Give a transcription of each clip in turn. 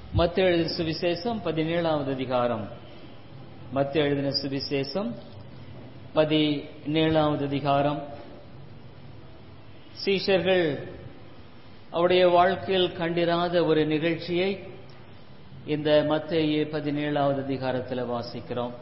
மத்திய எழுதின சுவிசேஷம் பதினேழாவது அதிகாரம் மத்திய எழுதின சுவிசேஷம் பதினேழாவது அதிகாரம் சீஷர்கள் அவருடைய வாழ்க்கையில் கண்டிராத ஒரு நிகழ்ச்சியை இந்த மத்திய பதினேழாவது அதிகாரத்தில் வாசிக்கிறோம்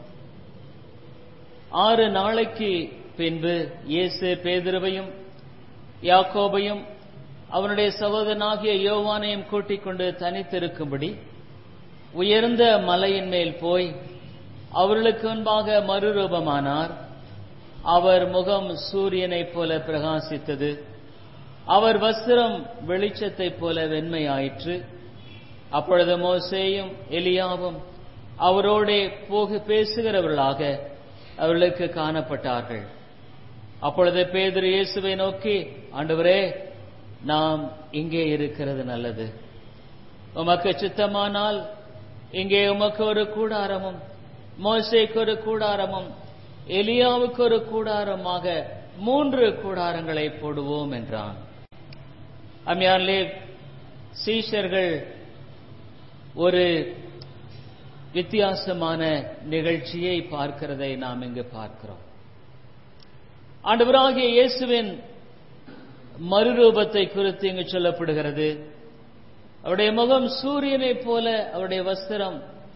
ஆறு நாளைக்கு பின்பு இயேசு பேதுருவையும் யாக்கோபையும் அவனுடைய சகோதரனாகிய யோவானையும் கூட்டிக் கொண்டு தனித்திருக்கும்படி உயர்ந்த மலையின் மேல் போய் அவர்களுக்கு முன்பாக மறுரூபமானார் அவர் முகம் சூரியனைப் போல பிரகாசித்தது அவர் வஸ்திரம் வெளிச்சத்தைப் போல வெண்மையாயிற்று அப்பொழுது மோசேயும் எலியாவும் அவரோடே போக பேசுகிறவர்களாக அவர்களுக்கு காணப்பட்டார்கள் அப்பொழுது பேதர் இயேசுவை நோக்கி ஆண்டவரே நாம் இங்கே இருக்கிறது நல்லது உமக்கு சித்தமானால் இங்கே உமக்கு ஒரு கூடாரமும் மோசைக்கு ஒரு கூடாரமும் எலியாவுக்கு ஒரு கூடாரமாக மூன்று கூடாரங்களை போடுவோம் என்றான் அம்மையாரிலே சீஷர்கள் ஒரு வித்தியாசமான நிகழ்ச்சியை பார்க்கிறதை நாம் இங்கு பார்க்கிறோம் ஆண்டவராகிய இயேசுவின் மறுரூபத்தை குறித்து இங்கு சொல்லப்படுகிறது அவருடைய முகம் சூரியனைப் போல அவருடைய வஸ்திரம்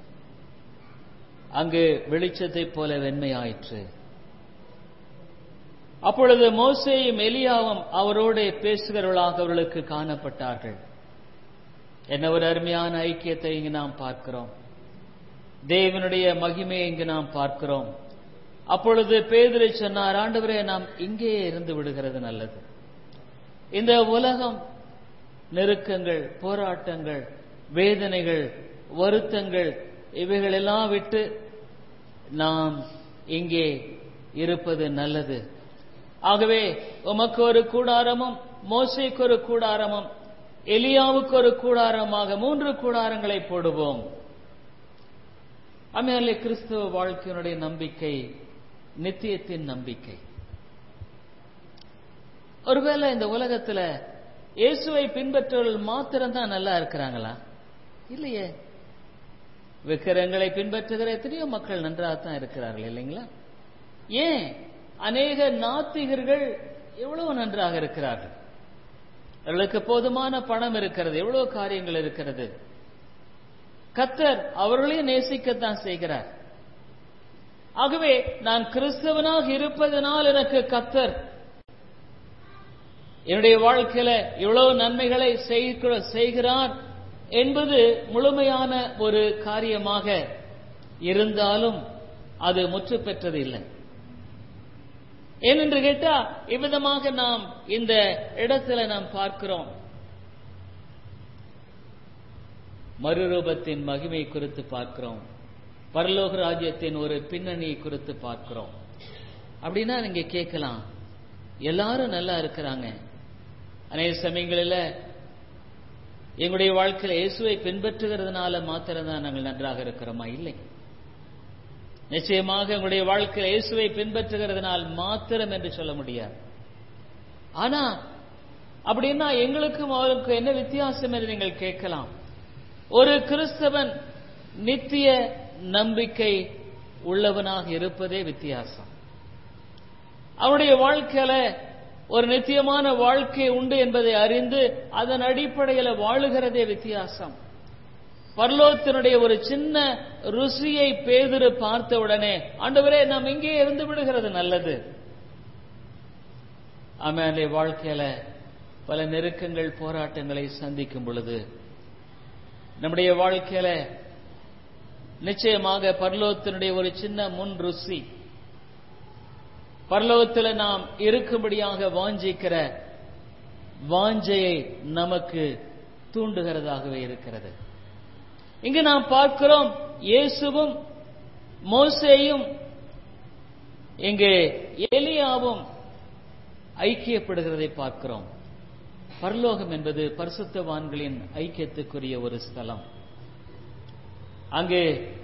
அங்கு வெளிச்சத்தைப் போல வெண்மையாயிற்று அப்பொழுது மோசேயும் எலியாவும் அவரோட பேசுகிறவர்களாக அவர்களுக்கு காணப்பட்டார்கள் என்ன ஒரு அருமையான ஐக்கியத்தை இங்கு நாம் பார்க்கிறோம் தேவனுடைய மகிமையை இங்கு நாம் பார்க்கிறோம் அப்பொழுது பேதிரை சொன்னார் ஆண்டவரே நாம் இங்கேயே இருந்து விடுகிறது நல்லது இந்த உலகம் நெருக்கங்கள் போராட்டங்கள் வேதனைகள் வருத்தங்கள் இவைகள் எல்லாம் விட்டு நாம் இங்கே இருப்பது நல்லது ஆகவே உமக்கு ஒரு கூடாரமும் மோசைக்கு ஒரு கூடாரமும் எலியாவுக்கு ஒரு கூடாரமாக மூன்று கூடாரங்களை போடுவோம் அம்மையாலே கிறிஸ்தவ வாழ்க்கையினுடைய நம்பிக்கை நித்தியத்தின் நம்பிக்கை ஒருவேளை இந்த உலகத்துல இயேசுவை பின்பற்றவர்கள் மாத்திரம்தான் நல்லா இருக்கிறாங்களா இல்லையே விக்கிரங்களை பின்பற்றுகிற எத்தனையோ மக்கள் நன்றாகத்தான் இருக்கிறார்கள் இல்லைங்களா ஏன் அநேக நாத்திகர்கள் எவ்வளவு நன்றாக இருக்கிறார்கள் அவர்களுக்கு போதுமான பணம் இருக்கிறது எவ்வளவு காரியங்கள் இருக்கிறது கத்தர் அவர்களையும் நேசிக்கத்தான் செய்கிறார் ஆகவே நான் கிறிஸ்தவனாக இருப்பதனால் எனக்கு கத்தர் என்னுடைய வாழ்க்கையில இவ்வளவு நன்மைகளை செய்கிறார் என்பது முழுமையான ஒரு காரியமாக இருந்தாலும் அது முற்று பெற்றது இல்லை ஏனென்று கேட்டா இவ்விதமாக நாம் இந்த இடத்துல நாம் பார்க்கிறோம் மறுரூபத்தின் மகிமை குறித்து பார்க்கிறோம் பரலோக ராஜ்யத்தின் ஒரு பின்னணி குறித்து பார்க்கிறோம் அப்படின்னா நீங்க கேட்கலாம் எல்லாரும் நல்லா இருக்கிறாங்க அநேக சமயங்களில் எங்களுடைய வாழ்க்கையில் இயேசுவை பின்பற்றுகிறதுனால மாத்திரம்தான் நாங்கள் நன்றாக இருக்கிறோமா இல்லை நிச்சயமாக எங்களுடைய வாழ்க்கையில் இயேசுவை பின்பற்றுகிறதுனால் மாத்திரம் என்று சொல்ல முடியாது ஆனா அப்படின்னா எங்களுக்கும் அவருக்கும் என்ன வித்தியாசம் என்று நீங்கள் கேட்கலாம் ஒரு கிறிஸ்தவன் நித்திய நம்பிக்கை உள்ளவனாக இருப்பதே வித்தியாசம் அவனுடைய வாழ்க்கையில ஒரு நித்தியமான வாழ்க்கை உண்டு என்பதை அறிந்து அதன் அடிப்படையில் வாழுகிறதே வித்தியாசம் பர்லோகத்தினுடைய ஒரு சின்ன ருசியை பேதிரு பார்த்த உடனே ஆண்டவரே நாம் இங்கே இருந்து விடுகிறது நல்லது ஆಮೇಲೆ வாழ்க்கையில பல நெருக்கங்கள் போராட்டங்களை சந்திக்கும் பொழுது நம்முடைய வாழ்க்கையில நிச்சயமாக பரலோகத்தினுடைய ஒரு சின்ன முன் ருசி பரலோகத்தில் நாம் இருக்கும்படியாக வாஞ்சிக்கிற வாஞ்சையை நமக்கு தூண்டுகிறதாகவே இருக்கிறது இங்கு நாம் பார்க்கிறோம் இயேசுவும் மோசேயும் இங்கு எலியாவும் ஐக்கியப்படுகிறதை பார்க்கிறோம் பரலோகம் என்பது பரிசுத்தவான்களின் ஐக்கியத்துக்குரிய ஒரு ஸ்தலம் அங்கு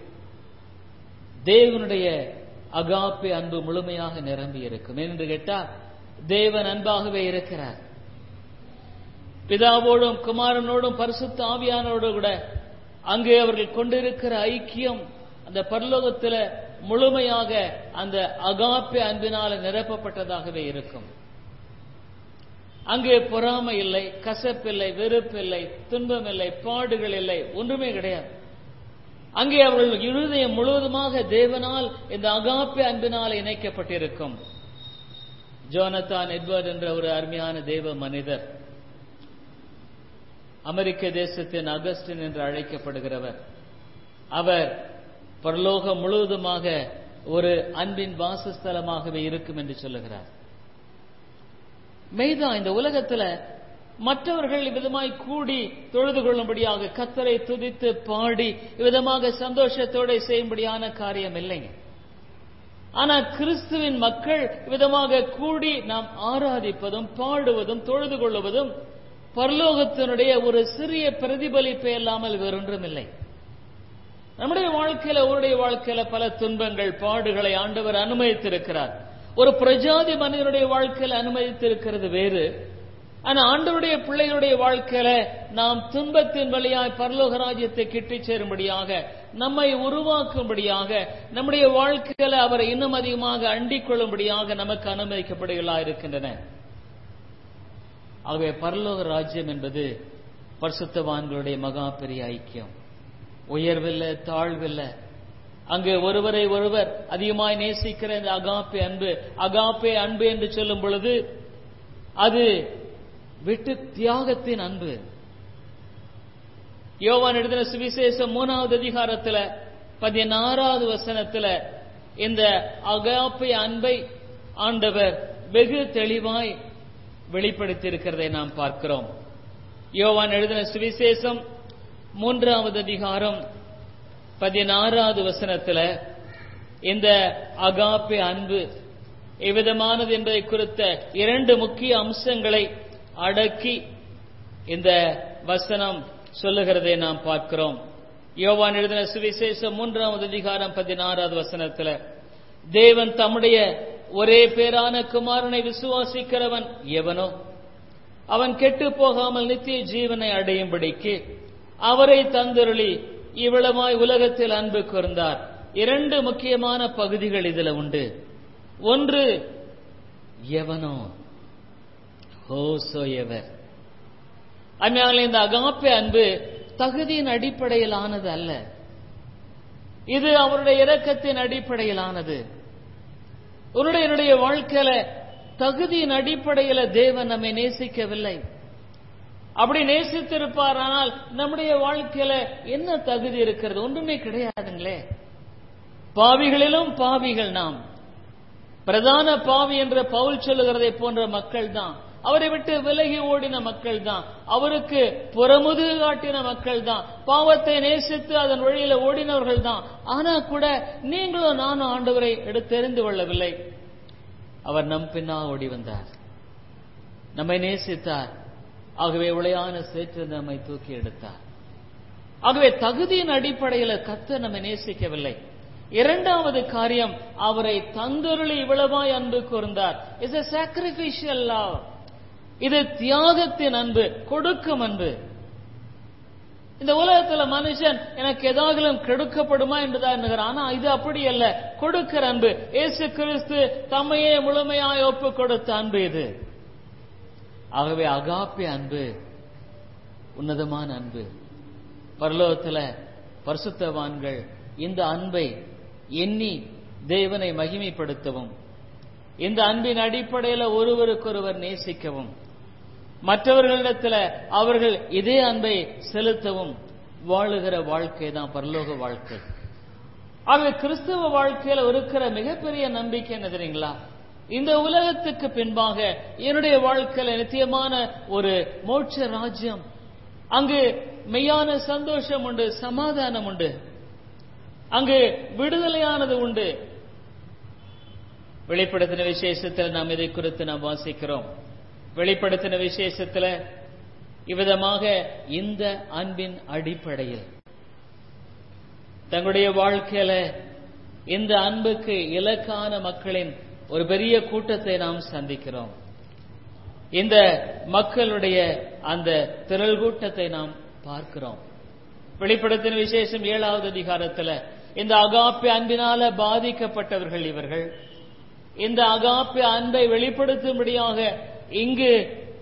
தேவனுடைய அகாப்பே அன்பு முழுமையாக நிரம்பி இருக்கும் என்று கேட்டா தேவன் அன்பாகவே இருக்கிறார் பிதாவோடும் குமாரனோடும் பரிசுத்த ஆவியானோடு கூட அங்கே அவர்கள் கொண்டிருக்கிற ஐக்கியம் அந்த பரலோகத்துல முழுமையாக அந்த அகாப்பே அன்பினால நிரப்பப்பட்டதாகவே இருக்கும் அங்கே பொறாமை இல்லை கசப்பில்லை வெறுப்பில்லை துன்பம் இல்லை பாடுகள் இல்லை ஒன்றுமே கிடையாது அங்கே அவர்கள் இருதயம் முழுவதுமாக தேவனால் இந்த அகாப்பே அன்பினால் இணைக்கப்பட்டிருக்கும் ஜோனத்தான் எட்வர்ட் என்ற ஒரு அருமையான தேவ மனிதர் அமெரிக்க தேசத்தின் அகஸ்டின் என்று அழைக்கப்படுகிறவர் அவர் பரலோகம் முழுவதுமாக ஒரு அன்பின் வாசஸ்தலமாகவே இருக்கும் என்று சொல்லுகிறார் மெய்தான் இந்த உலகத்துல மற்றவர்கள் இவ்விதமாய் கூடி தொழுது கொள்ளும்படியாக கத்தரை துதித்து பாடி இவ்விதமாக சந்தோஷத்தோட செய்யும்படியான காரியம் இல்லைங்க ஆனா கிறிஸ்துவின் மக்கள் விதமாக கூடி நாம் ஆராதிப்பதும் பாடுவதும் தொழுது கொள்ளுவதும் பரலோகத்தினுடைய ஒரு சிறிய பிரதிபலிப்பே இல்லாமல் வேறொன்றும் இல்லை நம்முடைய வாழ்க்கையில அவருடைய வாழ்க்கையில பல துன்பங்கள் பாடுகளை ஆண்டவர் அனுமதித்திருக்கிறார் ஒரு பிரஜாதி மனிதனுடைய வாழ்க்கையில அனுமதித்திருக்கிறது வேறு ஆனா ஆண்டவருடைய பிள்ளைகளுடைய வாழ்க்கையில நாம் துன்பத்தின் வழியாய் பரலோக ராஜ்யத்தை கிட்டி சேரும்படியாக நம்மை உருவாக்கும்படியாக நம்முடைய வாழ்க்கையில அவரை இன்னும் அதிகமாக அண்டிக் கொள்ளும்படியாக நமக்கு அனுமதிக்கப்படுகளா இருக்கின்றன ஆகவே பரலோக ராஜ்யம் என்பது பரிசுத்தவான்களுடைய மகா பெரிய ஐக்கியம் உயர்வில்ல தாழ்வில்ல அங்கு ஒருவரை ஒருவர் அதிகமாய் நேசிக்கிற இந்த அகாப்பே அன்பு அகாப்பே அன்பு என்று சொல்லும் பொழுது அது விட்டு தியாகத்தின் அன்பு யோவான் எழுதின சுவிசேஷம் மூணாவது அதிகாரத்துல பதினாறாவது வசனத்துல இந்த அகாப்பை அன்பை ஆண்டவர் வெகு தெளிவாய் வெளிப்படுத்தி இருக்கிறதை நாம் பார்க்கிறோம் யோவான் எழுதின சுவிசேஷம் மூன்றாவது அதிகாரம் பதினாறாவது வசனத்துல இந்த அகாப்பே அன்பு எவ்விதமானது என்பதை குறித்த இரண்டு முக்கிய அம்சங்களை அடக்கி இந்த வசனம் சொல்லுகிறதை நாம் பார்க்கிறோம் யோவான் எழுதின சுவிசேஷம் மூன்றாவது அதிகாரம் பதினாறாவது வசனத்துல தேவன் தம்முடைய ஒரே பேரான குமாரனை விசுவாசிக்கிறவன் எவனோ அவன் கெட்டு போகாமல் நித்திய ஜீவனை அடையும்படிக்கு அவரை தந்தருளி இவ்வளவாய் உலகத்தில் அன்பு கூர்ந்தார் இரண்டு முக்கியமான பகுதிகள் இதுல உண்டு ஒன்று எவனோ ஹோசோ எவர் அதனால இந்த அகாப்பே அன்பு தகுதியின் அடிப்படையில் ஆனது அல்ல இது அவருடைய இரக்கத்தின் அடிப்படையிலானது உன்னுடைய என்னுடைய வாழ்க்கையில தகுதியின் அடிப்படையில தேவன் நம்மை நேசிக்கவில்லை அப்படி நேசித்திருப்பார் ஆனால் நம்முடைய வாழ்க்கையில என்ன தகுதி இருக்கிறது ஒன்றுமே கிடையாதுங்களே பாவிகளிலும் பாவிகள் நாம் பிரதான பாவி என்ற பவுல் சொல்லுகிறதை போன்ற மக்கள் தான் அவரை விட்டு விலகி ஓடின மக்கள் தான் அவருக்கு புறமுதுகு காட்டின மக்கள் தான் பாவத்தை நேசித்து அதன் வழியில ஓடினவர்கள் தான் ஆனா கூட நீங்களும் நானும் ஆண்டவரை எடுத்தெறிந்து கொள்ளவில்லை அவர் நம் பின்னா ஓடி வந்தார் நம்மை நேசித்தார் ஆகவே உளையான சேற்று நம்மை தூக்கி எடுத்தார் ஆகவே தகுதியின் அடிப்படையில் கத்த நம்மை நேசிக்கவில்லை இரண்டாவது காரியம் அவரை தந்தொருளி இவ்வளவாய் அன்பு கூர்ந்தார் இஸ் a sacrificial love இது தியாகத்தின் அன்பு கொடுக்கும் அன்பு இந்த உலகத்துல மனுஷன் எனக்கு எதாகலும் கெடுக்கப்படுமா என்றுதான் எண்ணுகிறான் ஆனா இது அப்படி அல்ல கொடுக்கிற அன்பு இயேசு கிறிஸ்து தம்மையே முழுமையாய் ஒப்பு கொடுத்த அன்பு இது ஆகவே அகாப்பே அன்பு உன்னதமான அன்பு பரலோகத்துல பரிசுத்தவான்கள் இந்த அன்பை எண்ணி தேவனை மகிமைப்படுத்தவும் இந்த அன்பின் அடிப்படையில் ஒருவருக்கொருவர் நேசிக்கவும் மற்றவர்களிடத்துல அவர்கள் இதே அன்பை செலுத்தவும் வாழுகிற வாழ்க்கை தான் பரலோக வாழ்க்கை ஆகவே கிறிஸ்தவ வாழ்க்கையில இருக்கிற மிகப்பெரிய நம்பிக்கை என்ன தெரியுங்களா இந்த உலகத்துக்கு பின்பாக என்னுடைய வாழ்க்கையில நித்தியமான ஒரு மோட்ச ராஜ்யம் அங்கு மெய்யான சந்தோஷம் உண்டு சமாதானம் உண்டு அங்கு விடுதலையானது உண்டு வெளிப்படுத்தின விசேஷத்தில் நாம் இதை குறித்து நாம் வாசிக்கிறோம் வெளிப்படுத்தின விசேஷத்துல இவ்விதமாக இந்த அன்பின் அடிப்படையில் தங்களுடைய வாழ்க்கையில இந்த அன்புக்கு இலக்கான மக்களின் ஒரு பெரிய கூட்டத்தை நாம் சந்திக்கிறோம் இந்த மக்களுடைய அந்த திரள் கூட்டத்தை நாம் பார்க்கிறோம் வெளிப்படுத்தின விசேஷம் ஏழாவது அதிகாரத்துல இந்த அகாப்பி அன்பினால பாதிக்கப்பட்டவர்கள் இவர்கள் இந்த அகாப்பி அன்பை வெளிப்படுத்தும்படியாக இங்கு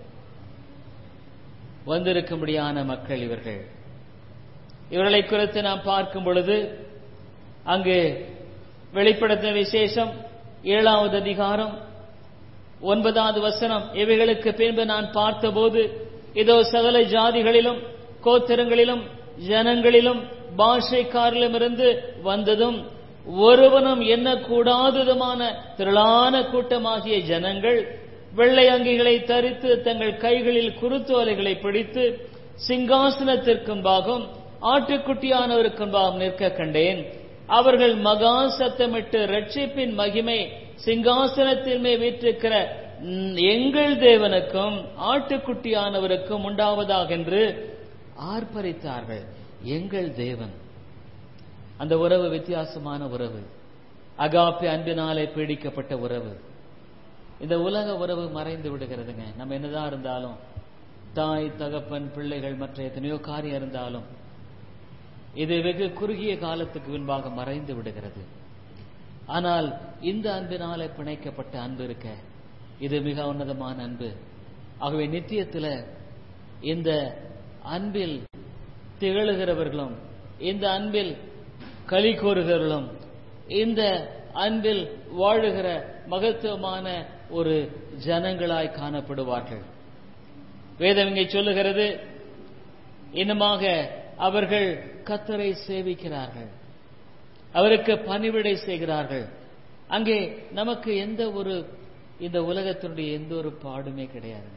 வந்திருக்கும்படியான மக்கள் இவர்கள் இவர்களை குறித்து நாம் பார்க்கும் பொழுது அங்கு வெளிப்படுத்தின விசேஷம் ஏழாவது அதிகாரம் ஒன்பதாவது வசனம் இவைகளுக்கு பின்பு நான் பார்த்தபோது இதோ சகல ஜாதிகளிலும் கோத்திரங்களிலும் ஜனங்களிலும் பாஷைக்காரிலுமிருந்து வந்ததும் ஒருவனும் எண்ணக்கூடாததுமான திரளான கூட்டமாகிய ஜனங்கள் வெள்ளை அங்கிகளை தரித்து தங்கள் கைகளில் குருத்தோலைகளை பிடித்து சிங்காசனத்திற்கும்பாகும் ஆட்டுக்குட்டியானவருக்கும்பாகும் நிற்க கண்டேன் அவர்கள் மகா சத்தமிட்டு ரட்சிப்பின் மகிமை சிங்காசனத்தில் மே வீற்றிருக்கிற எங்கள் தேவனுக்கும் ஆட்டுக்குட்டியானவருக்கும் உண்டாவதாக என்று ஆர்ப்பரித்தார்கள் எங்கள் தேவன் அந்த உறவு வித்தியாசமான உறவு அகாப்பி அன்பினாலே பீடிக்கப்பட்ட உறவு இந்த உலக உறவு மறைந்து விடுகிறதுங்க நம்ம என்னதான் இருந்தாலும் தாய் தகப்பன் பிள்ளைகள் மற்ற எத்தனையோ காரியம் இருந்தாலும் இது வெகு குறுகிய காலத்துக்கு முன்பாக மறைந்து விடுகிறது ஆனால் இந்த அன்பினாலே பிணைக்கப்பட்ட அன்பு இருக்க இது மிக உன்னதமான அன்பு ஆகவே நித்தியத்தில் இந்த அன்பில் திகழுகிறவர்களும் இந்த அன்பில் களி கூறுகிறவர்களும் இந்த அன்பில் வாழுகிற மகத்துவமான ஒரு ஜனங்களாய் காணப்படுவார்கள் வேதம் இங்கே சொல்லுகிறது இன்னுமாக அவர்கள் கத்தரை சேவிக்கிறார்கள் அவருக்கு பணிவிடை செய்கிறார்கள் அங்கே நமக்கு எந்த ஒரு இந்த உலகத்தினுடைய எந்த ஒரு பாடுமே கிடையாது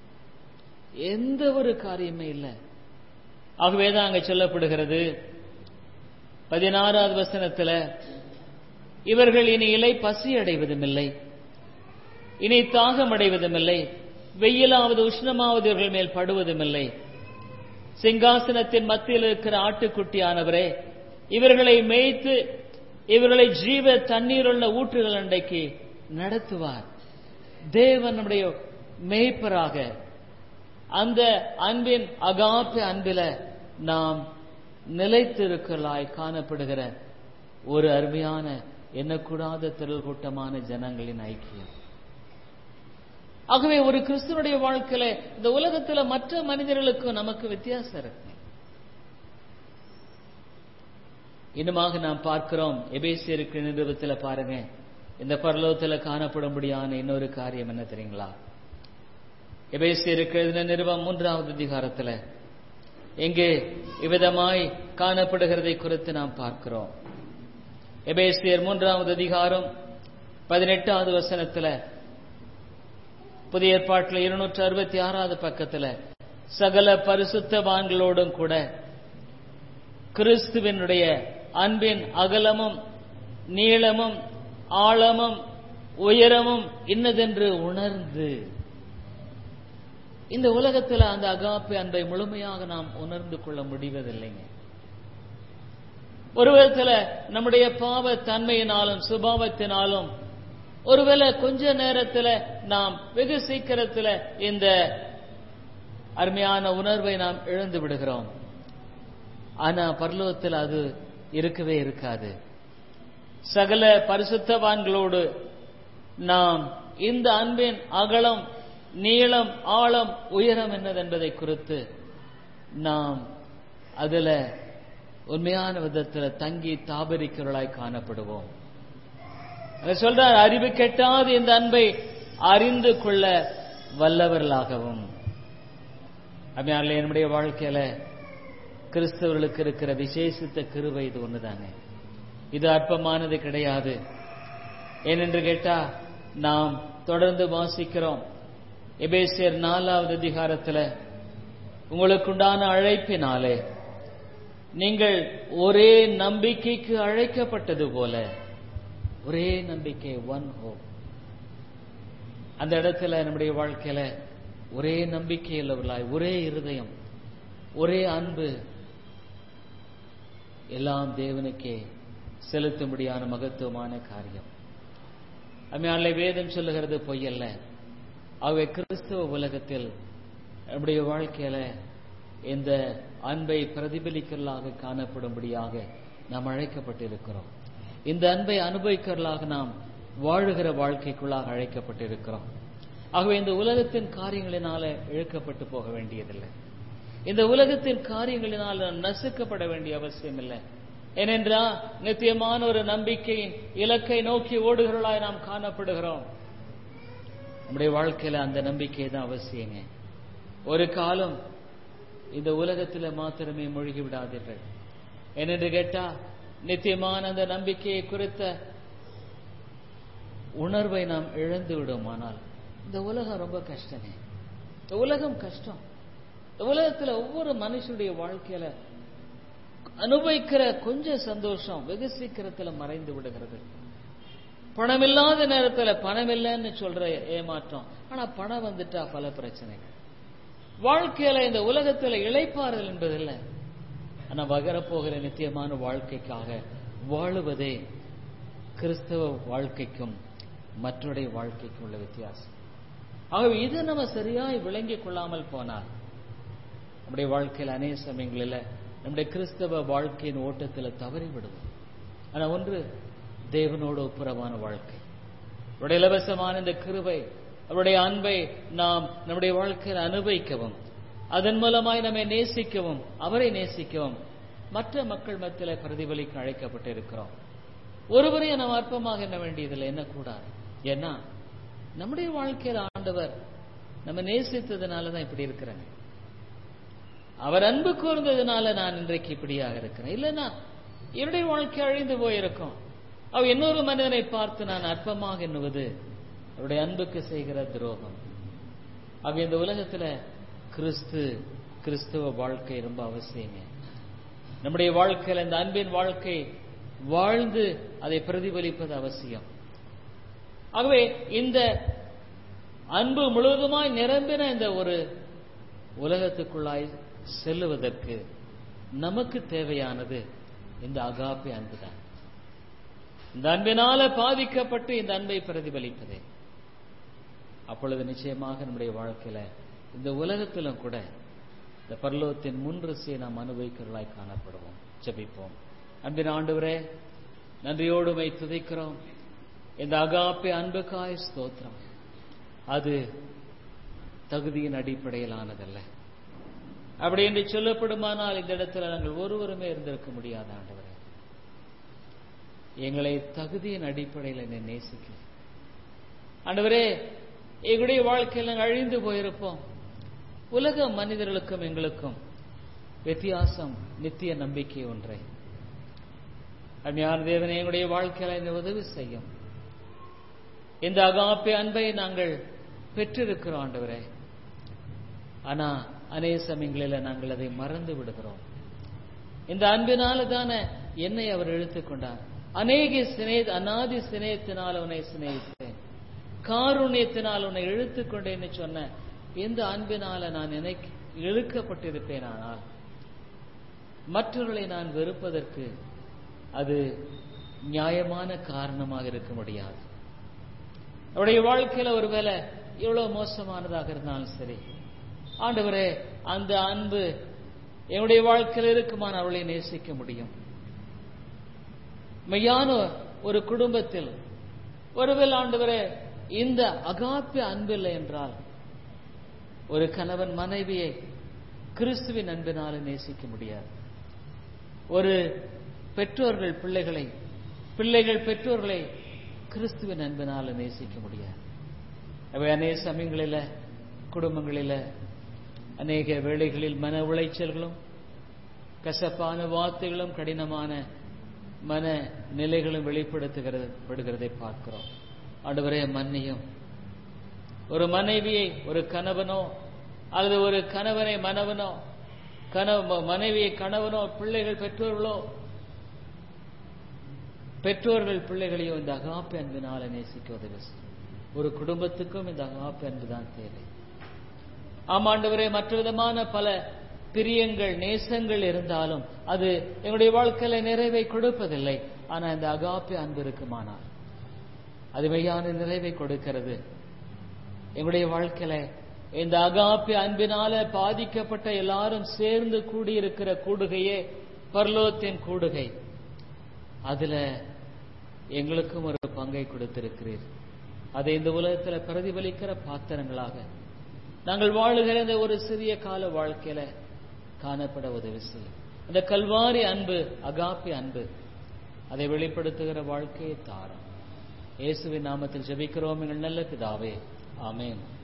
எந்த ஒரு காரியமே இல்லை ஆகவேதான் அங்க சொல்லப்படுகிறது பதினாறாவது வசனத்துல இவர்கள் இனி இலை பசி அடைவதுமில்லை இனி தாகம் அடைவதுமில்லை வெயிலாவது உஷ்ணமாவது இவர்கள் மேல் படுவதுமில்லை சிங்காசனத்தின் மத்தியில் இருக்கிற ஆட்டுக்குட்டியானவரே இவர்களை மேய்த்து இவர்களை ஜீவ தண்ணீருள்ள ஊற்றுகள் அண்டைக்கு நடத்துவார் தேவன் நம்முடைய மேய்ப்பராக அந்த அன்பின் அகாப்ப அன்பில நாம் நிலைத்திருக்கலாய் காணப்படுகிற ஒரு அருமையான எண்ணக்கூடாத திரள் கூட்டமான ஜனங்களின் ஐக்கியம் ஆகவே ஒரு கிறிஸ்துவனுடைய வாழ்க்கையில இந்த உலகத்துல மற்ற மனிதர்களுக்கும் நமக்கு வித்தியாசம் இருக்கு இன்னுமாக நாம் பார்க்கிறோம் எபேசியருக்கு நிறுவத்தில் பாருங்க இந்த பரலோகத்தில் காணப்படும்படியான இன்னொரு காரியம் என்ன தெரியுங்களா எபேசியருக்கு எழுதின நிறுவம் மூன்றாவது அதிகாரத்தில் எங்கே இவ்விதமாய் காணப்படுகிறதை குறித்து நாம் பார்க்கிறோம் எபேசியர் மூன்றாவது அதிகாரம் பதினெட்டாவது வசனத்தில் புதிய ஏற்பாட்டில் இருநூற்று அறுபத்தி ஆறாவது பக்கத்தில் சகல பரிசுத்தவான்களோடும் கூட கிறிஸ்துவனுடைய அன்பின் அகலமும் நீளமும் ஆழமும் உயரமும் இன்னதென்று உணர்ந்து இந்த உலகத்தில் அந்த அகாப்பை அன்பை முழுமையாக நாம் உணர்ந்து கொள்ள முடிவதில்லைங்க ஒரு விதத்தில் நம்முடைய பாவ தன்மையினாலும் சுபாவத்தினாலும் ஒருவேளை கொஞ்ச நேரத்தில் நாம் வெகு சீக்கிரத்தில் இந்த அருமையான உணர்வை நாம் இழந்து விடுகிறோம் ஆனா பரலோகத்தில் அது இருக்கவே இருக்காது சகல பரிசுத்தவான்களோடு நாம் இந்த அன்பின் அகலம் நீளம் ஆழம் உயரம் என்னதென்பதை குறித்து நாம் அதுல உண்மையான விதத்தில் தங்கி தாபரிக்கிறவர்களாய் காணப்படுவோம் சொல்றார் அறிவு கெட்டாது இந்த அன்பை அறிந்து கொள்ள வல்லவர்களாகவும் அப்படியால என்னுடைய வாழ்க்கையில கிறிஸ்தவர்களுக்கு இருக்கிற விசேஷித்த கிருவை இது ஒண்ணுதாங்க இது அற்பமானது கிடையாது ஏனென்று கேட்டா நாம் தொடர்ந்து வாசிக்கிறோம் எபேசியர் நாலாவது அதிகாரத்தில் உங்களுக்குண்டான அழைப்பினாலே நீங்கள் ஒரே நம்பிக்கைக்கு அழைக்கப்பட்டது போல ஒரே நம்பிக்கை ஒன் ஹோப் அந்த இடத்துல நம்முடைய வாழ்க்கையில ஒரே நம்பிக்கை உள்ளவர்களாய் ஒரே இருதயம் ஒரே அன்பு எல்லாம் தேவனுக்கே செலுத்தும்படியான மகத்துவமான காரியம் அம்மையாளை வேதம் சொல்லுகிறது பொய்யல்ல ஆகவே கிறிஸ்தவ உலகத்தில் நம்முடைய வாழ்க்கையில இந்த அன்பை பிரதிபலிக்கலாக காணப்படும்படியாக நாம் அழைக்கப்பட்டிருக்கிறோம் இந்த அன்பை அனுபவிக்கிறலாக நாம் வாழுகிற வாழ்க்கைக்குள்ளாக அழைக்கப்பட்டிருக்கிறோம் ஆகவே இந்த உலகத்தின் காரியங்களினால இழுக்கப்பட்டு போக வேண்டியதில்லை இந்த உலகத்தின் காரியங்களினால் நாம் நசுக்கப்பட வேண்டிய அவசியம் இல்லை ஏனென்றால் நித்தியமான ஒரு நம்பிக்கையின் இலக்கை நோக்கி ஓடுகிறவர்களாய் நாம் காணப்படுகிறோம் நம்முடைய வாழ்க்கையில அந்த நம்பிக்கை தான் அவசியங்க ஒரு காலம் இந்த உலகத்தில் மாத்திரமே மூழ்கி விடாதீர்கள் ஏனென்று கேட்டா நித்தியமான அந்த நம்பிக்கையை குறித்த உணர்வை நாம் இழந்து விடுமானால் இந்த உலகம் ரொம்ப கஷ்டமே இந்த உலகம் கஷ்டம் இந்த உலகத்துல ஒவ்வொரு மனுஷனுடைய வாழ்க்கையில அனுபவிக்கிற கொஞ்சம் சந்தோஷம் வெகு சீக்கிரத்துல மறைந்து விடுகிறது பணம் இல்லாத நேரத்துல பணம் இல்லைன்னு சொல்ற ஏமாற்றம் ஆனா பணம் வந்துட்டா பல பிரச்சனைகள் வாழ்க்கையில இந்த உலகத்துல இழைப்பாறுதல் என்பதில்லை ஆனா வகரப்போகிற நித்தியமான வாழ்க்கைக்காக வாழுவதே கிறிஸ்தவ வாழ்க்கைக்கும் மற்றொடைய வாழ்க்கைக்கும் உள்ள வித்தியாசம் ஆகவே இது நம்ம சரியாய் விளங்கிக் கொள்ளாமல் போனால் நம்முடைய வாழ்க்கையில் அநேக சமயங்களில் நம்முடைய கிறிஸ்தவ வாழ்க்கையின் ஓட்டத்தில் தவறி விடுவோம் ஆனா ஒன்று தேவனோடு ஒப்புரமான வாழ்க்கை அவருடைய இலவசமான இந்த கிருபை அவருடைய அன்பை நாம் நம்முடைய வாழ்க்கையில் அனுபவிக்கவும் அதன் மூலமாய் நம்மை நேசிக்கவும் அவரை நேசிக்கவும் மற்ற மக்கள் மத்தியில் பிரதிபலிக்க அழைக்கப்பட்டிருக்கிறோம் ஒருவரையும் நாம் அற்பமாக எண்ண வேண்டியதில்லை என்ன கூடாது ஏன்னா நம்முடைய வாழ்க்கையில் ஆண்டவர் நம்ம நேசித்ததுனால தான் இப்படி இருக்கிறேன் அவர் அன்பு கூர்ந்ததுனால நான் இன்றைக்கு இப்படியாக இருக்கிறேன் இல்லைன்னா என்னுடைய வாழ்க்கை அழிந்து போயிருக்கும் அவ இன்னொரு மனிதனை பார்த்து நான் அற்பமாக எண்ணுவது அவருடைய அன்புக்கு செய்கிற துரோகம் ஆக இந்த உலகத்துல கிறிஸ்து கிறிஸ்துவ வாழ்க்கை ரொம்ப அவசியங்க நம்முடைய வாழ்க்கையில இந்த அன்பின் வாழ்க்கை வாழ்ந்து அதை பிரதிபலிப்பது அவசியம் ஆகவே இந்த அன்பு முழுவதுமாய் நிரம்பின இந்த ஒரு உலகத்துக்குள்ளாய் செல்லுவதற்கு நமக்கு தேவையானது இந்த அகாப்பை அன்புதான் இந்த அன்பினால பாதிக்கப்பட்டு இந்த அன்பை பிரதிபலிப்பதே அப்பொழுது நிச்சயமாக நம்முடைய வாழ்க்கையில இந்த உலகத்திலும் கூட இந்த பரலோகத்தின் முன்ரசியை நாம் அனுபவிக்கிறவர்களாய் காணப்படுவோம் ஜெபிப்போம் அன்பின் ஆண்டவரே நன்றியோடுமை துதிக்கிறோம் இந்த அகாப்பை அன்புக்காய் ஸ்தோத்திரம் அது தகுதியின் அடிப்படையிலானதல்ல அப்படி என்று சொல்லப்படுமானால் இந்த இடத்துல நாங்கள் ஒருவருமே இருந்திருக்க முடியாத ஆண்டவரே எங்களை தகுதியின் அடிப்படையில் என்னை நேசிக்க ஆண்டவரே எங்களுடைய வாழ்க்கையில் நாங்கள் அழிந்து போயிருப்போம் உலக மனிதர்களுக்கும் எங்களுக்கும் வித்தியாசம் நித்திய நம்பிக்கை ஒன்றை அருமையான தேவனை எங்களுடைய வாழ்க்கையில இந்த உதவி செய்யும் இந்த அகாப்பை அன்பை நாங்கள் பெற்றிருக்கிறோம் ஆண்டவரே ஆனா அநேக சமயங்களில் நாங்கள் அதை மறந்து விடுகிறோம் இந்த அன்பினால தானே என்னை அவர் இழுத்துக்கொண்டார் அநேக சினே அநாதி சிநேகத்தினால் உன்னை சிநேகித்தேன் காருண்யத்தினால் உன்னை இழுத்துக்கொண்டேன்னு சொன்ன இந்த அன்பினால நான் நினைக்க இழுக்கப்பட்டிருப்பேன் ஆனால் மற்றவர்களை நான் வெறுப்பதற்கு அது நியாயமான காரணமாக இருக்க முடியாது அவருடைய வாழ்க்கையில ஒருவேளை எவ்வளவு மோசமானதாக இருந்தாலும் சரி ஆண்டவரே அந்த அன்பு என்னுடைய வாழ்க்கையில் இருக்குமான அவளை நேசிக்க முடியும் மெய்யான ஒரு குடும்பத்தில் ஒருவேளை ஆண்டவரே இந்த அகாப்பிய அன்பில்லை என்றால் ஒரு கணவன் மனைவியை கிறிஸ்துவின் அன்பினால நேசிக்க முடியாது ஒரு பெற்றோர்கள் பிள்ளைகளை பிள்ளைகள் பெற்றோர்களை கிறிஸ்துவின் அன்பினால நேசிக்க முடியாது அவை அநேக சமயங்களில் குடும்பங்களில் அநேக வேளைகளில் மன உளைச்சல்களும் கசப்பான வார்த்தைகளும் கடினமான மன நிலைகளும் வெளிப்படுத்துகிறது படுகிறதை பார்க்கிறோம் ஆண்டவரே மன்னியும் ஒரு மனைவியை ஒரு கணவனோ அல்லது ஒரு கணவனை மனவனோ கணவ மனைவியை கணவனோ பிள்ளைகள் பெற்றோர்களோ பெற்றோர்கள் பிள்ளைகளையோ இந்த அகாப்பு அன்பினால நேசிக்க உதவி செய்யும் ஒரு குடும்பத்துக்கும் இந்த அகாப்பு அன்பு தான் தேவை ஆமாண்டவரே மற்ற விதமான பல பிரியங்கள் நேசங்கள் இருந்தாலும் அது எங்களுடைய வாழ்க்கையில நிறைவை கொடுப்பதில்லை ஆனா இந்த அகாப்பி அன்பு இருக்குமானால் அது மெய்யான நிறைவை கொடுக்கிறது எங்களுடைய வாழ்க்கையில இந்த அகாப்பி அன்பினால பாதிக்கப்பட்ட எல்லாரும் சேர்ந்து கூடியிருக்கிற கூடுகையே பர்லோத்தின் கூடுகை அதுல எங்களுக்கும் ஒரு பங்கை கொடுத்திருக்கிறீர் அதை இந்த உலகத்தில் பிரதிபலிக்கிற பாத்திரங்களாக நாங்கள் வாழுகிற இந்த ஒரு சிறிய கால வாழ்க்கையில காணப்பட உதவி செய்யும் அந்த கல்வாரி அன்பு அகாப்பி அன்பு அதை வெளிப்படுத்துகிற வாழ்க்கையை தாரம் இயேசுவின் நாமத்தில் ஜெபிக்கிறோம் எங்கள் நல்ல பிதாவே ஆமேன்